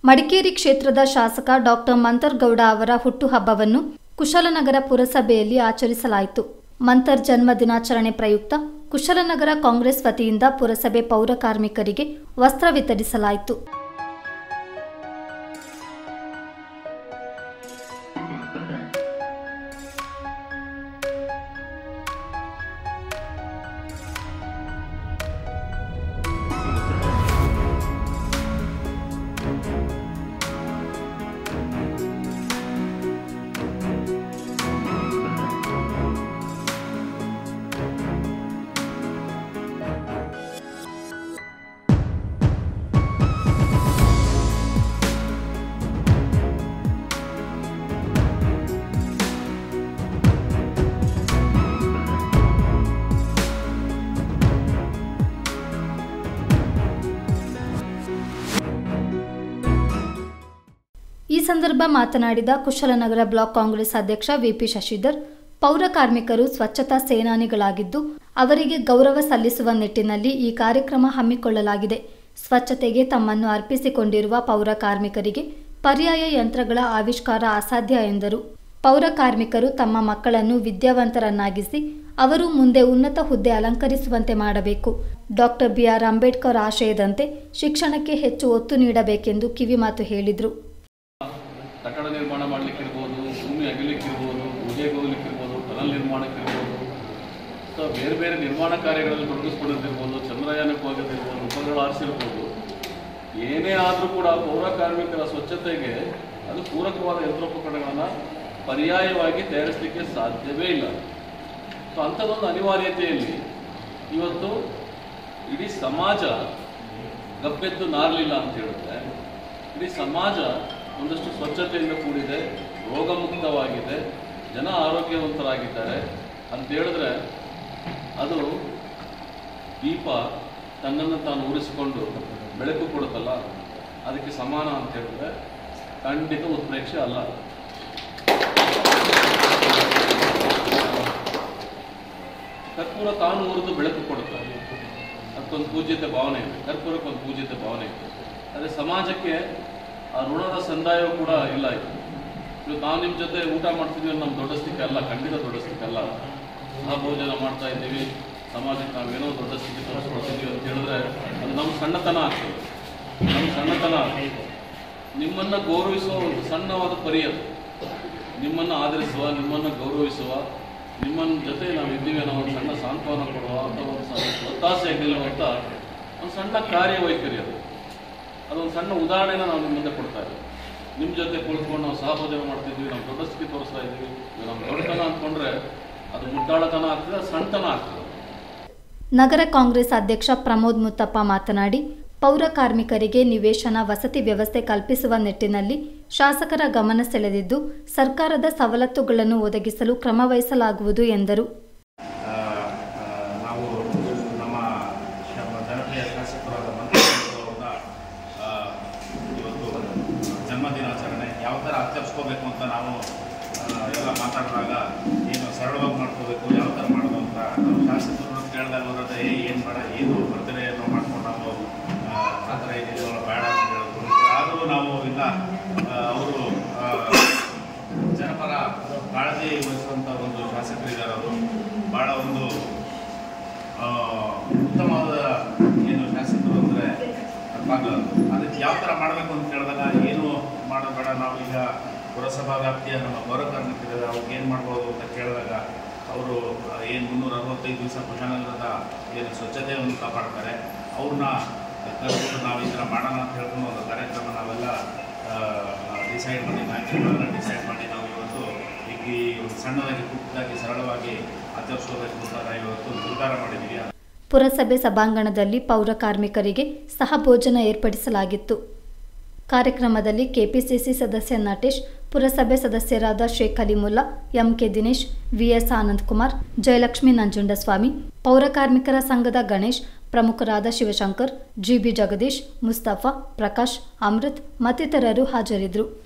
ಮಡಿಕೇರಿ ಕ್ಷೇತ್ರದ ಶಾಸಕ ಡಾಕ್ಟರ್ ಮಂತರ್ಗೌಡ ಅವರ ಹುಟ್ಟುಹಬ್ಬವನ್ನು ಕುಶಲನಗರ ಪುರಸಭೆಯಲ್ಲಿ ಆಚರಿಸಲಾಯಿತು ಮಂತರ್ ಜನ್ಮ ದಿನಾಚರಣೆ ಪ್ರಯುಕ್ತ ಕುಶಲನಗರ ಕಾಂಗ್ರೆಸ್ ವತಿಯಿಂದ ಪುರಸಭೆ ಪೌರ ಕಾರ್ಮಿಕರಿಗೆ ವಸ್ತ್ರ ವಿತರಿಸಲಾಯಿತು ಈ ಸಂದರ್ಭ ಮಾತನಾಡಿದ ಕುಶಲನಗರ ಬ್ಲಾಕ್ ಕಾಂಗ್ರೆಸ್ ಅಧ್ಯಕ್ಷ ವಿಪಿ ಶಶಿಧರ್ ಪೌರ ಕಾರ್ಮಿಕರು ಸ್ವಚ್ಛತಾ ಸೇನಾನಿಗಳಾಗಿದ್ದು ಅವರಿಗೆ ಗೌರವ ಸಲ್ಲಿಸುವ ನಿಟ್ಟಿನಲ್ಲಿ ಈ ಕಾರ್ಯಕ್ರಮ ಹಮ್ಮಿಕೊಳ್ಳಲಾಗಿದೆ ಸ್ವಚ್ಛತೆಗೆ ತಮ್ಮನ್ನು ಅರ್ಪಿಸಿಕೊಂಡಿರುವ ಪೌರ ಕಾರ್ಮಿಕರಿಗೆ ಪರ್ಯಾಯ ಯಂತ್ರಗಳ ಆವಿಷ್ಕಾರ ಅಸಾಧ್ಯ ಎಂದರು ಪೌರ ಕಾರ್ಮಿಕರು ತಮ್ಮ ಮಕ್ಕಳನ್ನು ವಿದ್ಯಾವಂತರನ್ನಾಗಿಸಿ ಅವರು ಮುಂದೆ ಉನ್ನತ ಹುದ್ದೆ ಅಲಂಕರಿಸುವಂತೆ ಮಾಡಬೇಕು ಡಾಕ್ಟರ್ ಬಿಆರ್ ಅಂಬೇಡ್ಕರ್ ಆಶಯದಂತೆ ಶಿಕ್ಷಣಕ್ಕೆ ಹೆಚ್ಚು ಒತ್ತು ನೀಡಬೇಕೆಂದು ಕಿವಿಮಾತು ಹೇಳಿದರು ಕಟ್ಟಡ ನಿರ್ಮಾಣ ಮಾಡಲಿಕ್ಕಿರ್ಬೋದು ಭೂಮಿ ಅಗಲಿಕ್ಕಿರ್ಬೋದು ಪೂಜೆಗೆ ಹೋಗ್ಲಿಕ್ಕಿರ್ಬೋದು ಟನಲ್ ನಿರ್ಮಾಣಕ್ಕಿರ್ಬೋದು ಅಥವಾ ಬೇರೆ ಬೇರೆ ನಿರ್ಮಾಣ ಕಾರ್ಯಗಳಲ್ಲಿ ತೊಡಗಿಸ್ಕೊಂಡಿರ್ಬೋದು ಚಂದ್ರಯಾನಕ್ಕೆ ಹೋಗೋದಿರ್ಬೋದು ಉಪಗ್ರಹ ಆರಿಸಿರ್ಬೋದು ಏನೇ ಆದರೂ ಕೂಡ ಪೌರ ಕಾರ್ಮಿಕರ ಸ್ವಚ್ಛತೆಗೆ ಅದು ಪೂರಕವಾದ ಯಂತ್ರೋಪಕರಣಗಳನ್ನು ಪರ್ಯಾಯವಾಗಿ ತಯಾರಿಸಲಿಕ್ಕೆ ಸಾಧ್ಯವೇ ಇಲ್ಲ ಸೊ ಅಂಥದ್ದೊಂದು ಅನಿವಾರ್ಯತೆಯಲ್ಲಿ ಇವತ್ತು ಇಡೀ ಸಮಾಜ ಗಬ್ಬೆದ್ದು ನಾರಲಿಲ್ಲ ಅಂತ ಹೇಳಿದ್ರೆ ಇಡೀ ಸಮಾಜ ಒಂದಷ್ಟು ಸ್ವಚ್ಛತೆಯಿಂದ ಕೂಡಿದೆ ರೋಗಮುಕ್ತವಾಗಿದೆ ಜನ ಆರೋಗ್ಯವಂತರಾಗಿದ್ದಾರೆ ಅಂತ ಹೇಳಿದ್ರೆ ಅದು ದೀಪ ತನ್ನನ್ನು ತಾನು ಉರಿಸಿಕೊಂಡು ಬೆಳಕು ಕೊಡುತ್ತಲ್ಲ ಅದಕ್ಕೆ ಸಮಾನ ಅಂತ ಹೇಳಿದ್ರೆ ಖಂಡಿತ ಉತ್ಪ್ರೇಕ್ಷೆ ಅಲ್ಲ ಕರ್ಪೂರ ತಾನು ಉರಿದು ಬೆಳಕು ಕೊಡುತ್ತೆ ಅದಕ್ಕೊಂದು ಪೂಜ್ಯತೆ ಭಾವನೆ ಇದೆ ಕರ್ಪೂರಕ್ಕೊಂದು ಪೂಜ್ಯತೆ ಭಾವನೆ ಇದೆ ಆದರೆ ಸಮಾಜಕ್ಕೆ ಆ ಋಣದ ಸಂದಾಯವೂ ಕೂಡ ಇಲ್ಲ ಇದು ಇವತ್ತು ನಾವು ನಿಮ್ಮ ಜೊತೆ ಊಟ ಮಾಡ್ತಿದ್ವಿ ಅನ್ನೋ ನಮ್ಮ ದೊಡ್ಡಸ್ತಿಕೆ ಅಲ್ಲ ಖಂಡಿತ ದೊಡ್ಡಸ್ತಿಕೆ ಅಲ್ಲ ಸಹ ಭೋಜನ ಮಾಡ್ತಾ ಇದ್ದೀವಿ ಸಮಾಜಕ್ಕೆ ನಾವೇನೋ ದೊಡ್ಡ ಸ್ಥಿತಿ ತೋರಿಸ್ಕೊಡ್ತಿದ್ದೀವಿ ಅಂತ ಹೇಳಿದ್ರೆ ಅದು ನಮ್ಮ ಸಣ್ಣತನ ಆಗ್ತದೆ ನಮ್ಮ ಸಣ್ಣತನ ಆಗ್ತದೆ ನಿಮ್ಮನ್ನು ಗೌರವಿಸುವ ಒಂದು ಸಣ್ಣವಾದ ಪರಿ ಅದು ನಿಮ್ಮನ್ನು ಆದರಿಸುವ ನಿಮ್ಮನ್ನು ಗೌರವಿಸುವ ನಿಮ್ಮನ್ನ ಜೊತೆ ನಾವು ಇದ್ದೀವಿ ಅನ್ನೋ ಒಂದು ಸಣ್ಣ ಸಾಂತ್ವನ ಕೊಡುವ ಅಥವಾ ಒಂದು ಸಣ್ಣ ಒತ್ತಾಸೆ ನಿಲ್ಲುವಂಥ ಒಂದು ಸಣ್ಣ ಕಾರ್ಯವೈಖರಿ ಅದು ಅದೊಂದು ಸಣ್ಣ ಉದಾಹರಣೆನ ನಾವು ನಿಮ್ಮ ಮುಂದೆ ಕೊಡ್ತಾ ಇದ್ದೀವಿ ನಿಮ್ಮ ಜೊತೆ ಕುಳಿತುಕೊಂಡು ನಾವು ಸಹಭೋಜನ ಮಾಡ್ತಿದ್ವಿ ನಮ್ಮ ದೊಡ್ಡ ಸ್ಥಿತಿ ತೋರಿಸ್ತಾ ಇದ್ವಿ ಇದು ನಮ್ಮ ದೊಡ್ಡತನ ಅಂದ್ಕೊಂಡ್ರೆ ಅದು ಮುಟ್ಟಾಳತನ ಆಗ್ತದೆ ಅದು ಸಣ್ಣತನ ಆಗ್ತದೆ ನಗರ ಕಾಂಗ್ರೆಸ್ ಅಧ್ಯಕ್ಷ ಪ್ರಮೋದ್ ಮುತ್ತಪ್ಪ ಮಾತನಾಡಿ ಪೌರ ಕಾರ್ಮಿಕರಿಗೆ ನಿವೇಶನ ವಸತಿ ವ್ಯವಸ್ಥೆ ಕಲ್ಪಿಸುವ ನಿಟ್ಟಿನಲ್ಲಿ ಶಾಸಕರ ಗಮನ ಸೆಳೆದಿದ್ದು ಸರ್ಕಾರದ ಸವಲತ್ತುಗಳನ್ನು ಒದಗಿಸಲು ಕ್ರಮ ವಹಿಸಲಾಗುವುದು ಎಂದರು ಆ, ಆ, ನಾವು ನಮ್ಮ ಶ- ಜನಪ್ರಿಯ ಶಾಸಕರಾದ ಮಂತ್ರಿಯವರ ಇವತ್ತು ಜನ್ಮ ದಿನಾಚರಣೆ ಯಾವ ಥರ ಆಚರಿಸ್ಕೋಬೇಕು ಅಂತ ನಾವು ಆ, ಎಲ್ಲ ಮಾತಾಡಿದಾಗ ಏನು ಸರಳವಾಗಿ ಮಾಡ್ಕೋಬೇಕು ಯಾವ ಥರ ಮಾಡೋದು ಅಂತ ನಾವು ಶಾಸಕರು ಕೇಳಿದಾಗ ಅವ್ರದ್ದು ಏ ಏನು ಬೇಡ ಏನು ಬರ್ತಾರೆ ಏನೋ ಮಾಡ್ಕೊಂಡು ನಾವು ಆ, ಆ ಥರ ಏನಿದೆಯಲ್ಲ ಬೇಡ ಅಂತ ಹೇಳಿದ್ರು ಆದರೂ ನಾವು ಇಲ್ಲ ಅವರು ಜನಪರ ಕಾಳಜಿ ವಹಿಸುವಂಥ ಒಂದು ಶಾಸಕರಿದ್ದಾರೆ ಅವರು ಭಾಳ ಒಂದು ಆ, ಉತ್ತಮವಾದ ಏನು ಶಾಸಕರು ಅಂದರೆ ಅದಕ್ಕೆ ಯಾವ ಥರ ಮಾಡಬೇಕು ಅಂತ ಕೇಳಿದಾಗ ಏನು ಮಾಡಬೇಡ ನಾವು ಈಗ ಪುರಸಭಾ ವ್ಯಾಪ್ತಿಯ ನಮ್ಮ ಪೌರ ಕಾರ್ಮಿಕರಿದ್ದಾರೆ ಅವ್ರಿಗೆ ಏನು ಮಾಡ್ಬೋದು ಅಂತ ಕೇಳಿದಾಗ ಅವರು ಏನು ಮುನ್ನೂರ ಅರವತ್ತೈದು ದಿವಸ ಕುಶಾನಗರದ ಏನು ಸ್ವಚ್ಛತೆಯನ್ನು ಕಾಪಾಡ್ತಾರೆ ಅವ್ರನ್ನ ಕರೆದುಕೊಂಡು ನಾವು ಈ ಥರ ಮಾಡೋಣ ಅಂತ ಹೇಳ್ಕೊಂಡು ಒಂದು ಕಾರ್ಯಕ್ರಮ ನಾವೆಲ್ಲ ಡಿಸೈಡ್ ಮಾಡಿ ನಾಯಕರುಗಳೆಲ್ಲ ಡಿಸೈಡ್ ಮಾಡಿ ನಾವು ಇವತ್ತು ಈಗ ಈ ಒಂದು ಸಣ್ಣದಾಗಿ ಪುಟ್ಟದಾಗಿ ಸರಳವಾಗಿ ಆಚರಿಸೋದಕ್ಕೆ ಅಂತ ನಾವು ಇವತ್ತು ನಿರ್ಧಾರ ಮಾಡಿದ್ದೀವಿ ಪುರಸಭೆ ಸಭಾಂಗಣದಲ್ಲಿ ಪೌರ ಕಾರ್ಮಿಕರಿಗೆ ಸಹ ಭೋಜನ ಏರ್ಪಡಿಸಲಾಗಿತ್ತು ಕಾರ್ಯಕ್ರಮದಲ್ಲಿ ಕೆಪಿಸಿಸಿ ಸದಸ್ಯ ನಟೇಶ್ ಪುರಸಭೆ ಸದಸ್ಯರಾದ ಶೇಖ್ ಅಲಿಮುಲ್ಲಾ ಎಂಕೆ ದಿನೇಶ್ ವಿಎಸ್ ಆನಂದಕುಮಾರ್ ಜಯಲಕ್ಷ್ಮಿ ನಂಜುಂಡಸ್ವಾಮಿ ಪೌರ ಕಾರ್ಮಿಕರ ಸಂಘದ ಗಣೇಶ್ ಪ್ರಮುಖರಾದ ಶಿವಶಂಕರ್ ಜಿಬಿ ಜಗದೀಶ್ ಮುಸ್ತಫಾ ಪ್ರಕಾಶ್ ಅಮೃತ್ ಮತ್ತಿತರರು ಹಾಜರಿದ್ದರು